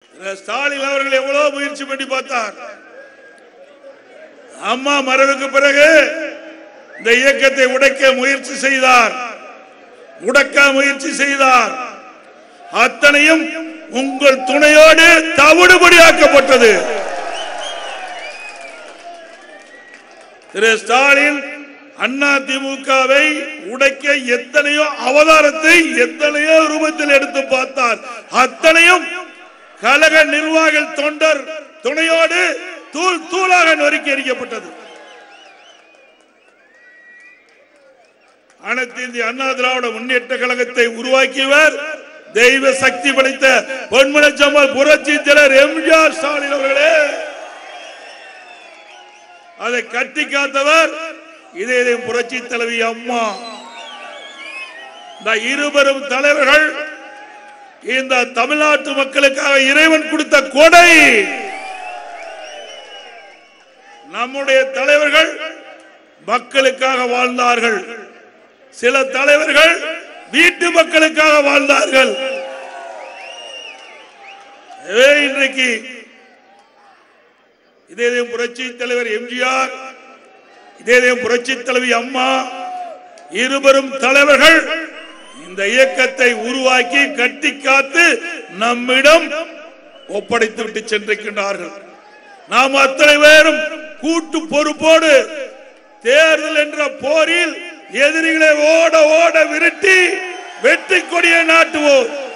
ஸ்டாலின் அவர்கள் எவ்வளவு முயற்சி பண்ணி பார்த்தார் அம்மா மறைவுக்கு பிறகு இந்த இயக்கத்தை உடைக்க முயற்சி செய்தார் முடக்க முயற்சி செய்தார் அத்தனையும் உங்கள் துணையோடு தவிடுபடியாக்கப்பட்டது திரு ஸ்டாலின் அண்ணா திமுகவை உடைக்க எத்தனையோ அவதாரத்தை எத்தனையோ ரூபத்தில் எடுத்து பார்த்தார் அத்தனையும் கழக நிர்வாக தொண்டர் துணையோடு தூள் தூளாக நொறுக்கி எறிக்கப்பட்டது அனைத்து இந்திய அண்ணா திராவிட முன்னேற்ற கழகத்தை உருவாக்கியவர் தெய்வ சக்தி படைத்த பொன்மனச்சம்மல் புரட்சி தலைவர் எம்ஜிஆர் ஸ்டாலின் அவர்களே அதை கட்டி காத்தவர் இதே இதே புரட்சி தலைவி அம்மா இந்த இருவரும் தலைவர்கள் இந்த தமிழ்நாட்டு மக்களுக்காக இறைவன் கொடுத்த கொடை நம்முடைய தலைவர்கள் மக்களுக்காக வாழ்ந்தார்கள் சில தலைவர்கள் வீட்டு மக்களுக்காக வாழ்ந்தார்கள் எனவே இன்றைக்கு இதே இதே புரட்சி தலைவர் எம்ஜிஆர் இதே இதே புரட்சி தலைவி அம்மா இருவரும் தலைவர்கள் இந்த இயக்கத்தை உருவாக்கி கட்டி காத்து நம்மிடம் ஒப்படைத்து விட்டு சென்றிருக்கின்றார்கள் நாம் அத்தனை பேரும் கூட்டு பொறுப்போடு தேர்தல் என்ற போரில் எதிரிகளை ஓட ஓட விரட்டி வெற்றி கொடியை நாட்டுவோம்